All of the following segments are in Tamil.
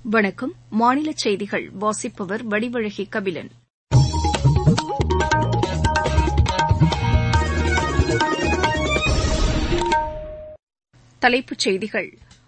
வணக்கம் மாநில செய்திகள் வாசிப்பவர் வடிவழகி கபிலன் தலைப்புச் செய்திகள்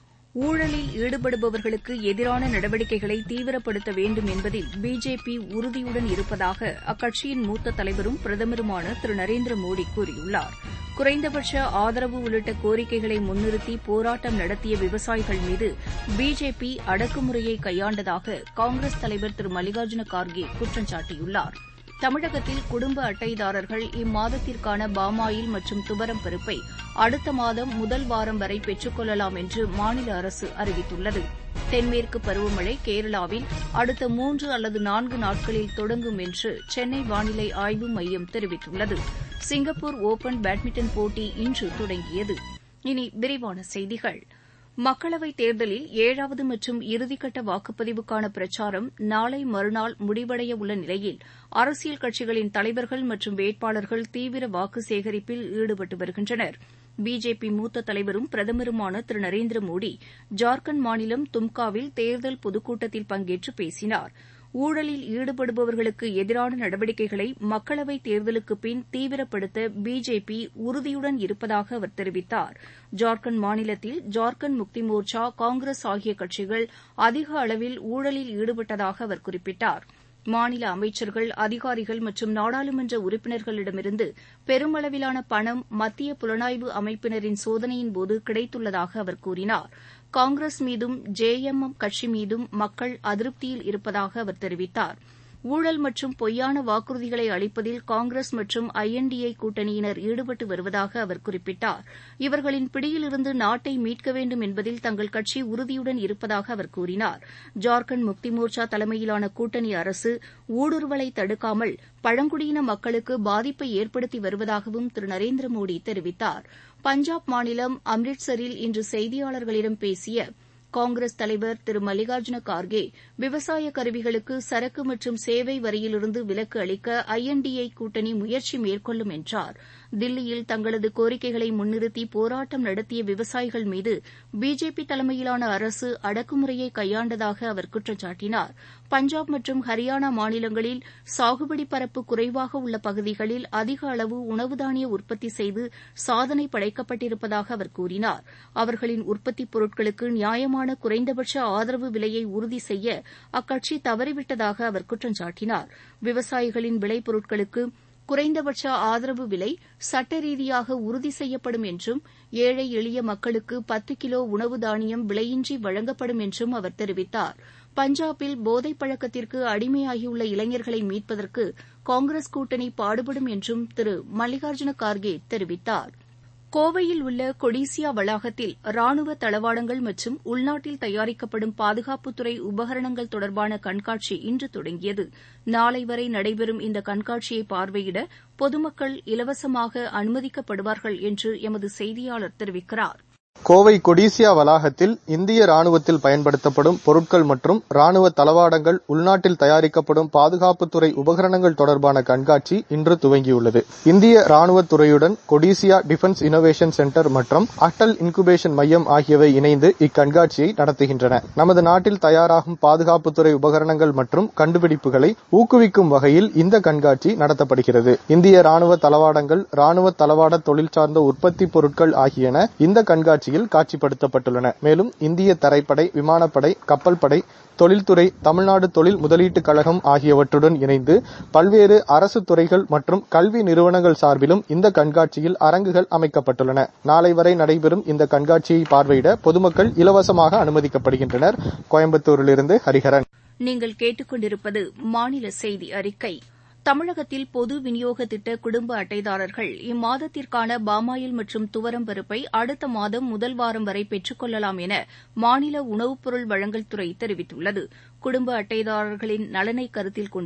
ஊழலில் ஈடுபடுபவர்களுக்கு எதிரான நடவடிக்கைகளை தீவிரப்படுத்த வேண்டும் என்பதில் பிஜேபி உறுதியுடன் இருப்பதாக அக்கட்சியின் மூத்த தலைவரும் பிரதமருமான திரு நரேந்திர மோடி கூறியுள்ளார் குறைந்தபட்ச ஆதரவு உள்ளிட்ட கோரிக்கைகளை முன்னிறுத்தி போராட்டம் நடத்திய விவசாயிகள் மீது பிஜேபி அடக்குமுறையை கையாண்டதாக காங்கிரஸ் தலைவர் திரு மல்லிகார்ஜுன கார்கே குற்றம் சாட்டியுள்ளார் தமிழகத்தில் குடும்ப அட்டைதாரர்கள் இம்மாதத்திற்கான பாமாயில் மற்றும் துவரம் பருப்பை அடுத்த மாதம் முதல் வாரம் வரை பெற்றுக் கொள்ளலாம் என்று மாநில அரசு அறிவித்துள்ளது தென்மேற்கு பருவமழை கேரளாவில் அடுத்த மூன்று அல்லது நான்கு நாட்களில் தொடங்கும் என்று சென்னை வானிலை ஆய்வு மையம் தெரிவித்துள்ளது சிங்கப்பூர் ஒபன் பேட்மிண்டன் போட்டி இன்று தொடங்கியது இனி விரிவான செய்திகள் மக்களவைத் தேர்தலில் ஏழாவது மற்றும் இறுதிக்கட்ட வாக்குப்பதிவுக்கான பிரச்சாரம் நாளை மறுநாள் முடிவடைய உள்ள நிலையில் அரசியல் கட்சிகளின் தலைவர்கள் மற்றும் வேட்பாளர்கள் தீவிர வாக்கு சேகரிப்பில் ஈடுபட்டு வருகின்றனர் பிஜேபி மூத்த தலைவரும் பிரதமருமான திரு நரேந்திர மோடி ஜார்க்கண்ட் மாநிலம் தும்காவில் தேர்தல் பொதுக்கூட்டத்தில் பங்கேற்று பேசினார் ஊழலில் ஈடுபடுபவர்களுக்கு எதிரான நடவடிக்கைகளை மக்களவைத் தேர்தலுக்கு பின் தீவிரப்படுத்த பிஜேபி உறுதியுடன் இருப்பதாக அவர் தெரிவித்தார் ஜார்க்கண்ட் மாநிலத்தில் ஜார்க்கண்ட் முக்தி மோர்ச்சா காங்கிரஸ் ஆகிய கட்சிகள் அதிக அளவில் ஊழலில் ஈடுபட்டதாக அவர் குறிப்பிட்டார் மாநில அமைச்சர்கள் அதிகாரிகள் மற்றும் நாடாளுமன்ற உறுப்பினர்களிடமிருந்து பெருமளவிலான பணம் மத்திய புலனாய்வு அமைப்பினரின் சோதனையின்போது கிடைத்துள்ளதாக அவர் கூறினார் காங்கிரஸ் மீதும் ஜே எம் எம் கட்சி மீதும் மக்கள் அதிருப்தியில் இருப்பதாக அவர் தெரிவித்தார் ஊழல் மற்றும் பொய்யான வாக்குறுதிகளை அளிப்பதில் காங்கிரஸ் மற்றும் ஐ என் டி ஏ கூட்டணியினர் ஈடுபட்டு வருவதாக அவர் குறிப்பிட்டார் இவர்களின் பிடியிலிருந்து நாட்டை மீட்க வேண்டும் என்பதில் தங்கள் கட்சி உறுதியுடன் இருப்பதாக அவர் கூறினார் ஜார்க்கண்ட் முக்தி மோர்ச்சா தலைமையிலான கூட்டணி அரசு ஊடுருவலை தடுக்காமல் பழங்குடியின மக்களுக்கு பாதிப்பை ஏற்படுத்தி வருவதாகவும் திரு நரேந்திர மோடி தெரிவித்தார் பஞ்சாப் மாநிலம் அம்ரிட்சரில் இன்று செய்தியாளர்களிடம் பேசிய காங்கிரஸ் தலைவர் திரு மல்லிகார்ஜுன கார்கே விவசாய கருவிகளுக்கு சரக்கு மற்றும் சேவை வரியிலிருந்து விலக்கு அளிக்க ஐ என் டி ஏ கூட்டணி முயற்சி மேற்கொள்ளும் என்றார் தில்லியில் தங்களது கோரிக்கைகளை முன்னிறுத்தி போராட்டம் நடத்திய விவசாயிகள் மீது பிஜேபி தலைமையிலான அரசு அடக்குமுறையை கையாண்டதாக அவர் குற்றம் சாட்டினார் பஞ்சாப் மற்றும் ஹரியானா மாநிலங்களில் சாகுபடி பரப்பு குறைவாக உள்ள பகுதிகளில் அதிக அளவு உணவு தானிய உற்பத்தி செய்து சாதனை படைக்கப்பட்டிருப்பதாக அவர் கூறினார் அவர்களின் உற்பத்திப் பொருட்களுக்கு நியாயமான குறைந்தபட்ச ஆதரவு விலையை உறுதி செய்ய அக்கட்சி தவறிவிட்டதாக அவர் குற்றம் சாட்டினார் விவசாயிகளின் விளைபொருட்களுக்கு குறைந்தபட்ச ஆதரவு விலை சட்ட ரீதியாக உறுதி செய்யப்படும் என்றும் ஏழை எளிய மக்களுக்கு பத்து கிலோ உணவு தானியம் விலையின்றி வழங்கப்படும் என்றும் அவர் தெரிவித்தார் பஞ்சாபில் போதைப் பழக்கத்திற்கு அடிமையாகியுள்ள இளைஞர்களை மீட்பதற்கு காங்கிரஸ் கூட்டணி பாடுபடும் என்றும் திரு மல்லிகார்ஜுன கார்கே தெரிவித்தார் கோவையில் உள்ள கொடிசியா வளாகத்தில் ராணுவ தளவாடங்கள் மற்றும் உள்நாட்டில் தயாரிக்கப்படும் பாதுகாப்புத்துறை உபகரணங்கள் தொடர்பான கண்காட்சி இன்று தொடங்கியது நாளை வரை நடைபெறும் இந்த கண்காட்சியை பார்வையிட பொதுமக்கள் இலவசமாக அனுமதிக்கப்படுவார்கள் என்று எமது செய்தியாளர் தெரிவிக்கிறார் கோவை கொடிசியா வளாகத்தில் இந்திய ராணுவத்தில் பயன்படுத்தப்படும் பொருட்கள் மற்றும் ராணுவ தளவாடங்கள் உள்நாட்டில் தயாரிக்கப்படும் பாதுகாப்புத்துறை உபகரணங்கள் தொடர்பான கண்காட்சி இன்று துவங்கியுள்ளது இந்திய ராணுவத்துறையுடன் கொடிசியா டிஃபென்ஸ் இனோவேஷன் சென்டர் மற்றும் அட்டல் இன்குபேஷன் மையம் ஆகியவை இணைந்து இக்கண்காட்சியை நடத்துகின்றன நமது நாட்டில் தயாராகும் பாதுகாப்புத்துறை உபகரணங்கள் மற்றும் கண்டுபிடிப்புகளை ஊக்குவிக்கும் வகையில் இந்த கண்காட்சி நடத்தப்படுகிறது இந்திய ராணுவ தளவாடங்கள் ராணுவ தளவாட தொழில் சார்ந்த உற்பத்தி பொருட்கள் ஆகியன இந்த கண்காட்சியில் காட்சிப்படுத்தப்பட்டுள்ளன மேலும் இந்திய தரைப்படை விமானப்படை கப்பல் படை தொழில்துறை தமிழ்நாடு தொழில் முதலீட்டுக் கழகம் ஆகியவற்றுடன் இணைந்து பல்வேறு அரசு துறைகள் மற்றும் கல்வி நிறுவனங்கள் சார்பிலும் இந்த கண்காட்சியில் அரங்குகள் அமைக்கப்பட்டுள்ளன நாளை வரை நடைபெறும் இந்த கண்காட்சியை பார்வையிட பொதுமக்கள் இலவசமாக அனுமதிக்கப்படுகின்றனர் கோயம்புத்தூரிலிருந்து ஹரிஹரன் நீங்கள் கேட்டுக்கொண்டிருப்பது மாநில செய்தி அறிக்கை தமிழகத்தில் பொது விநியோக திட்ட குடும்ப அட்டைதாரர்கள் இம்மாதத்திற்கான பாமாயில் மற்றும் துவரம் பருப்பை அடுத்த மாதம் முதல் வாரம் வரை பெற்றுக் கொள்ளலாம் என மாநில உணவுப் பொருள் வழங்கல் துறை தெரிவித்துள்ளது குடும்ப அட்டைதாரர்களின் நலனை கருத்தில் கொண்டு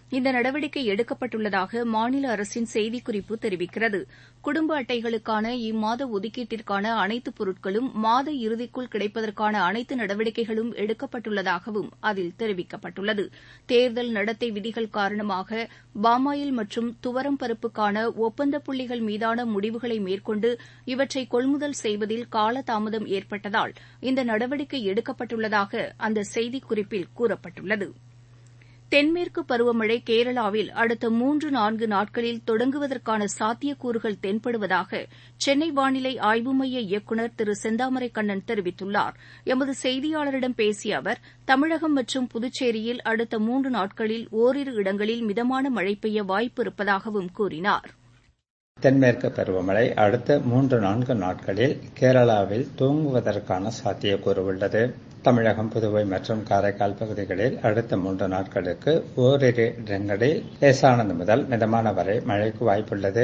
இந்த நடவடிக்கை எடுக்கப்பட்டுள்ளதாக மாநில அரசின் செய்திக்குறிப்பு தெரிவிக்கிறது குடும்ப அட்டைகளுக்கான இம்மாத ஒதுக்கீட்டிற்கான அனைத்து பொருட்களும் மாத இறுதிக்குள் கிடைப்பதற்கான அனைத்து நடவடிக்கைகளும் எடுக்கப்பட்டுள்ளதாகவும் அதில் தெரிவிக்கப்பட்டுள்ளது தேர்தல் நடத்தை விதிகள் காரணமாக பாமாயில் மற்றும் துவரம் பருப்புக்கான ஒப்பந்த புள்ளிகள் மீதான முடிவுகளை மேற்கொண்டு இவற்றை கொள்முதல் செய்வதில் காலதாமதம் ஏற்பட்டதால் இந்த நடவடிக்கை எடுக்கப்பட்டுள்ளதாக அந்த செய்திக்குறிப்பில் கூறப்பட்டுள்ளது தென்மேற்கு பருவமழை கேரளாவில் அடுத்த மூன்று நான்கு நாட்களில் தொடங்குவதற்கான சாத்தியக்கூறுகள் தென்படுவதாக சென்னை வானிலை ஆய்வு மைய இயக்குநர் திரு செந்தாமரை கண்ணன் தெரிவித்துள்ளார் எமது செய்தியாளரிடம் பேசிய அவர் தமிழகம் மற்றும் புதுச்சேரியில் அடுத்த மூன்று நாட்களில் ஓரிரு இடங்களில் மிதமான மழை பெய்ய வாய்ப்பு இருப்பதாகவும் கூறினார் தென்மேற்கு பருவமழை அடுத்த மூன்று நான்கு நாட்களில் கேரளாவில் தூங்குவதற்கான சாத்தியக்கூறு உள்ளது தமிழகம் புதுவை மற்றும் காரைக்கால் பகுதிகளில் அடுத்த மூன்று நாட்களுக்கு ஓரிரு இடங்களில் லேசானது முதல் மிதமான வரை மழைக்கு வாய்ப்புள்ளது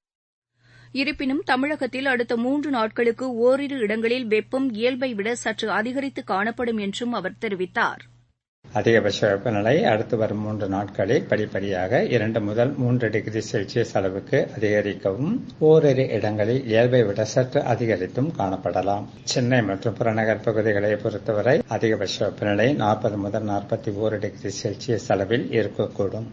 இருப்பினும் தமிழகத்தில் அடுத்த மூன்று நாட்களுக்கு ஓரிரு இடங்களில் வெப்பம் இயல்பை விட சற்று அதிகரித்து காணப்படும் என்றும் அவர் தெரிவித்தார் அதிகபட்ச வெப்பநிலை அடுத்து வரும் மூன்று நாட்களில் படிப்படியாக இரண்டு முதல் மூன்று டிகிரி செல்சியஸ் அளவுக்கு அதிகரிக்கவும் ஓரிரு இடங்களில் இயல்பை விட சற்று அதிகரித்தும் காணப்படலாம் சென்னை மற்றும் புறநகர் பகுதிகளை பொறுத்தவரை அதிகபட்ச வெப்பநிலை நாற்பது முதல் நாற்பத்தி ஓரு டிகிரி செல்சியஸ் அளவில் இருக்கக்கூடும்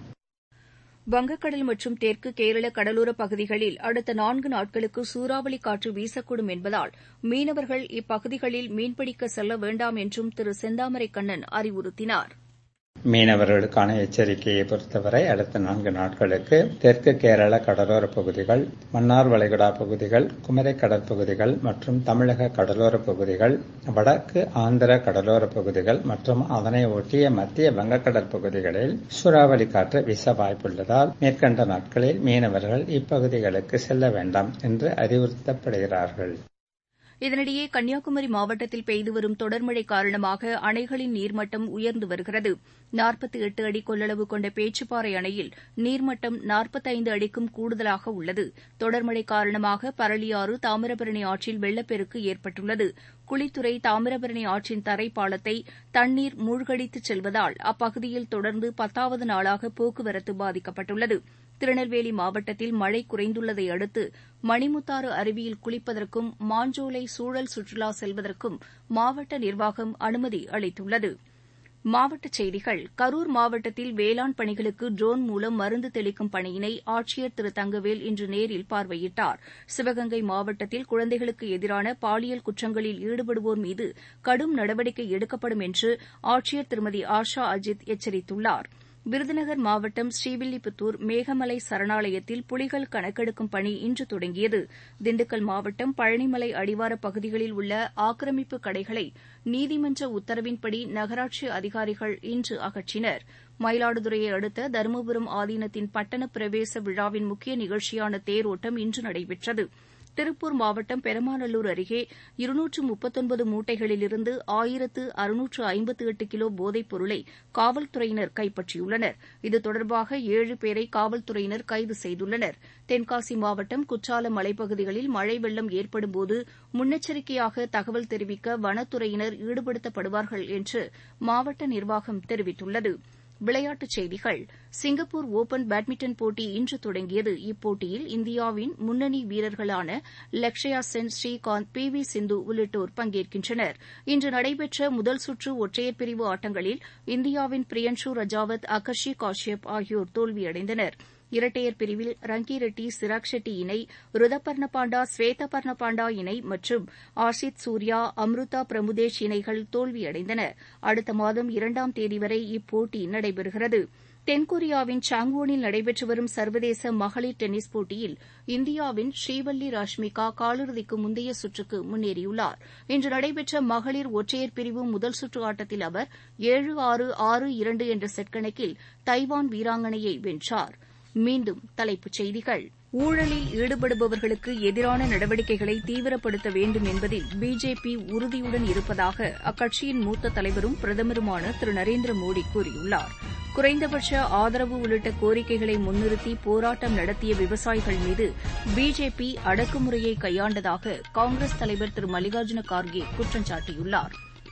வங்கக்கடல் மற்றும் தெற்கு கேரள கடலோர பகுதிகளில் அடுத்த நான்கு நாட்களுக்கு சூறாவளி காற்று வீசக்கூடும் என்பதால் மீனவர்கள் இப்பகுதிகளில் மீன்பிடிக்க செல்ல வேண்டாம் என்றும் திரு செந்தாமரை கண்ணன் அறிவுறுத்தினார் மீனவர்களுக்கான எச்சரிக்கையை பொறுத்தவரை அடுத்த நான்கு நாட்களுக்கு தெற்கு கேரள கடலோர பகுதிகள் மன்னார் வளைகுடா பகுதிகள் குமரி கடற்பகுதிகள் மற்றும் தமிழக கடலோர பகுதிகள் வடக்கு ஆந்திர கடலோர பகுதிகள் மற்றும் அதனை ஒட்டிய மத்திய வங்கக்கடல் பகுதிகளில் சூறாவளி காற்று வீச வாய்ப்புள்ளதால் மேற்கண்ட நாட்களில் மீனவர்கள் இப்பகுதிகளுக்கு செல்ல வேண்டாம் என்று அறிவுறுத்தப்படுகிறார்கள் இதனிடையே கன்னியாகுமரி மாவட்டத்தில் பெய்து வரும் தொடர்மழை காரணமாக அணைகளின் நீர்மட்டம் உயர்ந்து வருகிறது நாற்பத்தி எட்டு அடி கொள்ளளவு கொண்ட பேச்சுப்பாறை அணையில் நீர்மட்டம் நாற்பத்தைந்து அடிக்கும் கூடுதலாக உள்ளது தொடர்மழை காரணமாக பரளியாறு தாமிரபரணி ஆற்றில் வெள்ளப்பெருக்கு ஏற்பட்டுள்ளது குளித்துறை தாமிரபரணி ஆற்றின் தரைப்பாலத்தை தண்ணீர் மூழ்கடித்துச் செல்வதால் அப்பகுதியில் தொடர்ந்து பத்தாவது நாளாக போக்குவரத்து பாதிக்கப்பட்டுள்ளது திருநெல்வேலி மாவட்டத்தில் மழை குறைந்துள்ளதை அடுத்து மணிமுத்தாறு அருவியில் குளிப்பதற்கும் மாஞ்சோலை சூழல் சுற்றுலா செல்வதற்கும் மாவட்ட நிர்வாகம் அனுமதி அளித்துள்ளது மாவட்டச் செய்திகள் கரூர் மாவட்டத்தில் வேளாண் பணிகளுக்கு ட்ரோன் மூலம் மருந்து தெளிக்கும் பணியினை ஆட்சியர் திரு தங்கவேல் இன்று நேரில் பார்வையிட்டார் சிவகங்கை மாவட்டத்தில் குழந்தைகளுக்கு எதிரான பாலியல் குற்றங்களில் ஈடுபடுவோர் மீது கடும் நடவடிக்கை எடுக்கப்படும் என்று ஆட்சியர் திருமதி ஆஷா அஜித் எச்சரித்துள்ளாா் விருதுநகர் மாவட்டம் ஸ்ரீவில்லிபுத்தூர் மேகமலை சரணாலயத்தில் புலிகள் கணக்கெடுக்கும் பணி இன்று தொடங்கியது திண்டுக்கல் மாவட்டம் பழனிமலை அடிவாரப் பகுதிகளில் உள்ள ஆக்கிரமிப்பு கடைகளை நீதிமன்ற உத்தரவின்படி நகராட்சி அதிகாரிகள் இன்று அகற்றினர் மயிலாடுதுறையை அடுத்த தருமபுரம் ஆதீனத்தின் பட்டண பிரவேச விழாவின் முக்கிய நிகழ்ச்சியான தேரோட்டம் இன்று நடைபெற்றது திருப்பூர் மாவட்டம் பெரமாநல்லூர் அருகே இருநூற்று முப்பத்தொன்பது மூட்டைகளிலிருந்து ஆயிரத்து அறுநூற்று ஐம்பத்து எட்டு கிலோ போதைப் பொருளை காவல்துறையினர் கைப்பற்றியுள்ளனர் இது தொடர்பாக ஏழு பேரை காவல்துறையினர் கைது செய்துள்ளனர் தென்காசி மாவட்டம் குற்றாலம் மலைப்பகுதிகளில் மழை வெள்ளம் ஏற்படும்போது முன்னெச்சரிக்கையாக தகவல் தெரிவிக்க வனத்துறையினர் ஈடுபடுத்தப்படுவார்கள் என்று மாவட்ட நிர்வாகம் தெரிவித்துள்ளது விளையாட்டுச் செய்திகள் சிங்கப்பூர் ஒபன் பேட்மிண்டன் போட்டி இன்று தொடங்கியது இப்போட்டியில் இந்தியாவின் முன்னணி வீரர்களான லக்ஷயா சென் ஸ்ரீகாந்த் பி வி சிந்து உள்ளிட்டோர் பங்கேற்கின்றனர் இன்று நடைபெற்ற முதல் சுற்று ஒற்றையர் பிரிவு ஆட்டங்களில் இந்தியாவின் பிரியன்ஷு ரஜாவத் அகர்ஷி காஷ்யப் ஆகியோர் தோல்வியடைந்தனர் இரட்டையர் பிரிவில் ரங்கி ரெட்டி சிராக் ஷெட்டி இணை ருதபர்ண பாண்டா ஸ்வேதபர்ண பாண்டா இணை மற்றும் ஆஷித் சூர்யா அம்ருதா பிரமுதேஷ் இணைகள் தோல்வியடைந்தன அடுத்த மாதம் இரண்டாம் தேதி வரை இப்போட்டி நடைபெறுகிறது தென்கொரியாவின் சாங்வோனில் நடைபெற்று வரும் சர்வதேச மகளிர் டென்னிஸ் போட்டியில் இந்தியாவின் ஸ்ரீவல்லி ராஷ்மிகா காலிறுதிக்கு முந்தைய சுற்றுக்கு முன்னேறியுள்ளார் இன்று நடைபெற்ற மகளிர் ஒற்றையர் பிரிவு முதல் சுற்று ஆட்டத்தில் அவர் ஏழு ஆறு ஆறு இரண்டு என்ற செட் கணக்கில் தைவான் வீராங்கனையை வென்றார் மீண்டும் தலைப்புச் செய்திகள் ஊழலில் ஈடுபடுபவர்களுக்கு எதிரான நடவடிக்கைகளை தீவிரப்படுத்த வேண்டும் என்பதில் பிஜேபி உறுதியுடன் இருப்பதாக அக்கட்சியின் மூத்த தலைவரும் பிரதமருமான திரு நரேந்திர மோடி கூறியுள்ளார் குறைந்தபட்ச ஆதரவு உள்ளிட்ட கோரிக்கைகளை முன்னிறுத்தி போராட்டம் நடத்திய விவசாயிகள் மீது பிஜேபி அடக்குமுறையை கையாண்டதாக காங்கிரஸ் தலைவர் திரு மல்லிகார்ஜுன கார்கே குற்றம் சாட்டியுள்ளார்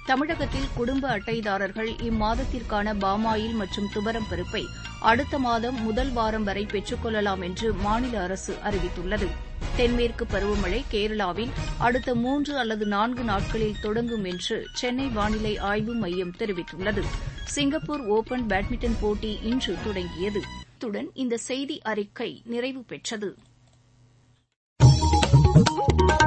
தமிழகத்தில் குடும்ப அட்டைதாரர்கள் இம்மாதத்திற்கான பாமாயில் மற்றும் துவரம் பருப்பை அடுத்த மாதம் முதல் வாரம் வரை பெற்றுக் கொள்ளலாம் என்று மாநில அரசு அறிவித்துள்ளது தென்மேற்கு பருவமழை கேரளாவில் அடுத்த மூன்று அல்லது நான்கு நாட்களில் தொடங்கும் என்று சென்னை வானிலை ஆய்வு மையம் தெரிவித்துள்ளது சிங்கப்பூர் ஒபன் பேட்மிண்டன் போட்டி இன்று தொடங்கியது இத்துடன் இந்த செய்தி அறிக்கை நிறைவு பெற்றது